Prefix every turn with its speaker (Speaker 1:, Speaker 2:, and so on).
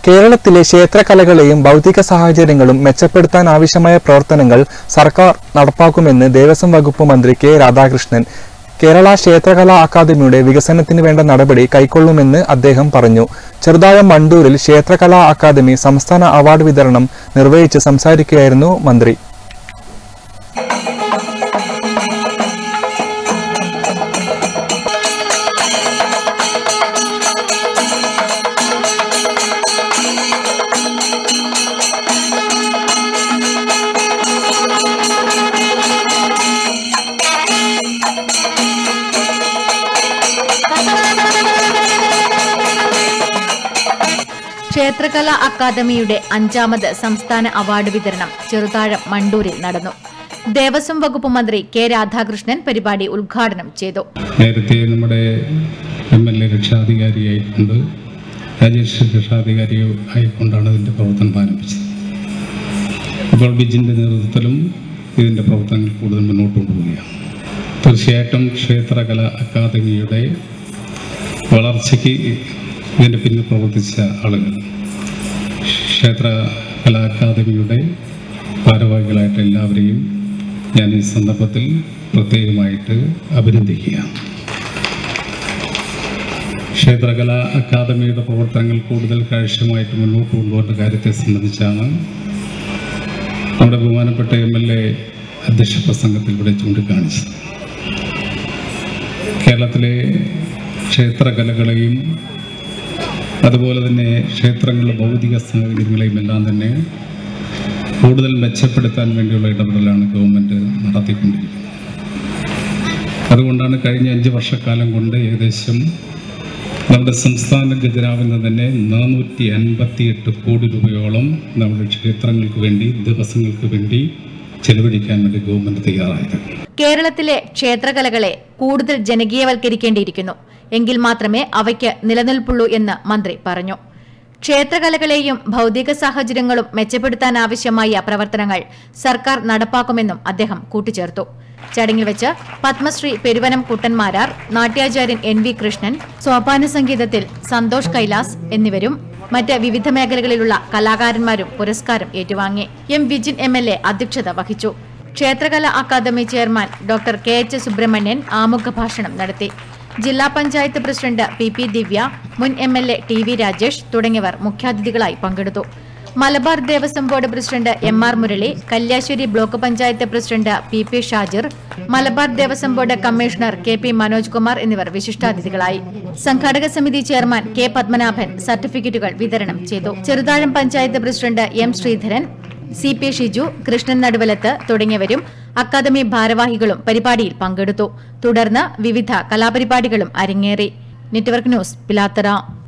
Speaker 1: കേരളത്തിലെ ക്ഷേത്രകലകളെയും ഭൗതിക സാഹചര്യങ്ങളും മെച്ചപ്പെടുത്താൻ ആവശ്യമായ പ്രവർത്തനങ്ങൾ സർക്കാർ നടപ്പാക്കുമെന്ന് ദേവസ്വം വകുപ്പ് മന്ത്രി കെ രാധാകൃഷ്ണൻ കേരള ക്ഷേത്രകലാ അക്കാദമിയുടെ വികസനത്തിന് വേണ്ട നടപടി കൈക്കൊള്ളുമെന്ന് അദ്ദേഹം പറഞ്ഞു ചെറുതാഴം മണ്ടൂരിൽ ക്ഷേത്രകലാ അക്കാദമി സംസ്ഥാന അവാർഡ് വിതരണം നിർവഹിച്ച് സംസാരിക്കുകയായിരുന്നു മന്ത്രി
Speaker 2: ക്ഷേത്രകലാ അക്കാദമിയുടെ അഞ്ചാമത് സംസ്ഥാന അവാർഡ് വിതരണം ചെറുതാഴം മണ്ടൂരിൽ നടന്നു ദേവസ്വം വകുപ്പ് മന്ത്രി കെ രാധാകൃഷ്ണൻ പരിപാടി ഉദ്ഘാടനം ചെയ്തു
Speaker 3: നേരത്തെ നമ്മുടെ എം എൽ എ രക്ഷാധികാരിയായിക്കൊണ്ട് രാജേഷ് രക്ഷാധികാരി ആയിക്കൊണ്ടാണ് ഇതിൻ്റെ പ്രവർത്തനം ആരംഭിച്ചത് അപ്പോൾ ബിജിൻ്റെ നേതൃത്വത്തിലും ഇതിൻ്റെ പ്രവർത്തനങ്ങൾ കൂടുതൽ മുന്നോട്ട് കൊണ്ടുപോവുകയാണ് തീർച്ചയായിട്ടും ക്ഷേത്രകല അക്കാദമിയുടെ വളർച്ചയ്ക്ക് ഇതിൻ്റെ പിന്നിൽ പ്രവർത്തിച്ച ആളുകൾ ക്ഷേത്ര കലാ അക്കാദമിയുടെ ഭാരവാഹികളായിട്ട് എല്ലാവരെയും ഞാൻ ഈ സന്ദർഭത്തിൽ പ്രത്യേകമായിട്ട് അഭിനന്ദിക്കുകയാണ് ക്ഷേത്രകലാ അക്കാദമിയുടെ പ്രവർത്തനങ്ങൾ കൂടുതൽ കാര്യക്ഷമമായിട്ട് മുന്നോട്ട് കൊണ്ടുപോകേണ്ട കാര്യത്തെ സംബന്ധിച്ചാണ് നമ്മുടെ ബഹുമാനപ്പെട്ട എം എൽ എ അധ്യക്ഷ പ്രസംഗത്തിൽ ഇവിടെ ചൂണ്ടിക്കാണിച്ചത് കേരളത്തിലെ ക്ഷേത്രകലകളെയും അതുപോലെ തന്നെ ക്ഷേത്രങ്ങളുടെ ഭൗതിക സാഹചര്യങ്ങളെയും എല്ലാം തന്നെ കൂടുതൽ മെച്ചപ്പെടുത്താൻ വേണ്ടിയുള്ള ഇടപെടലാണ് ഗവൺമെൻറ് നടത്തിക്കൊണ്ടിരിക്കുന്നത് അതുകൊണ്ടാണ് കഴിഞ്ഞ അഞ്ച് വർഷക്കാലം കൊണ്ട് ഏകദേശം നമ്മുടെ സംസ്ഥാന ഖജനാവിൽ തന്നെ നാനൂറ്റി അൻപത്തി എട്ട് കോടി രൂപയോളം നമ്മുടെ ക്ഷേത്രങ്ങൾക്ക് വേണ്ടി ദിവസങ്ങൾക്ക് വേണ്ടി ചെലവഴിക്കാൻ വേണ്ടി ഗവൺമെൻറ് തയ്യാറായത്
Speaker 2: കേരളത്തിലെ ക്ഷേത്രകലകളെ കൂടുതൽ ജനകീയവൽക്കരിക്കേണ്ടിയിരിക്കുന്നു എങ്കിൽ മാത്രമേ അവയ്ക്ക് നിലനിൽപ്പുള്ളൂ എന്ന് മന്ത്രി പറഞ്ഞു ക്ഷേത്രകലകളെയും ഭൗതിക സാഹചര്യങ്ങളും മെച്ചപ്പെടുത്താനാവശ്യമായ പ്രവർത്തനങ്ങൾ സർക്കാർ നടപ്പാക്കുമെന്നും അദ്ദേഹം കൂട്ടിച്ചേർത്തു ചടങ്ങിൽ വെച്ച് പത്മശ്രീ പെരുവനം കുട്ടന്മാരാർ നാട്യാചാര്യൻ എൻ വി കൃഷ്ണൻ സോപാന സംഗീതത്തിൽ സന്തോഷ് കൈലാസ് എന്നിവരും മറ്റ് വിവിധ മേഖലകളിലുള്ള കലാകാരന്മാരും പുരസ്കാരം ഏറ്റുവാങ്ങി M Vijin M L A അധ്യക്ഷത വഹിച്ചു ക്ഷേത്രകലാ academy chairman doctor K H Subrahmanyan ആമുഖ ഭാഷണം നടത്തി ജില്ലാ panchayat president P P Divya മുൻ M L A T V Rajesh തുടങ്ങിയവർ മുഖ്യാതിഥികളായി പങ്കെടുത്തു Malabar Devaswom board president M R Murali Kalliasseri block panchayat president P P Shajir Malabar Devaswom board commissioner K P Manoj Kumar എന്നിവർ വിശിഷ്ടാതിഥികളായി സംഘാടക സമിതി ചെയർമാൻ കെ പത്മനാഭൻ സർട്ടിഫിക്കറ്റുകൾ വിതരണം ചെയ്തു Cheruthazham panchayat president M Sreedharan C P Shiju Krishnan Naduvalath തുടങ്ങിയവരും അക്കാദമി ഭാരവാഹികളും പരിപാടിയിൽ പങ്കെടുത്തു തുടർന്ന് വിവിധ കലാപരിപാടികളും അരങ്ങേറി നെറ്റ്വർക്ക് ന്യൂസ് പിലാത്തറ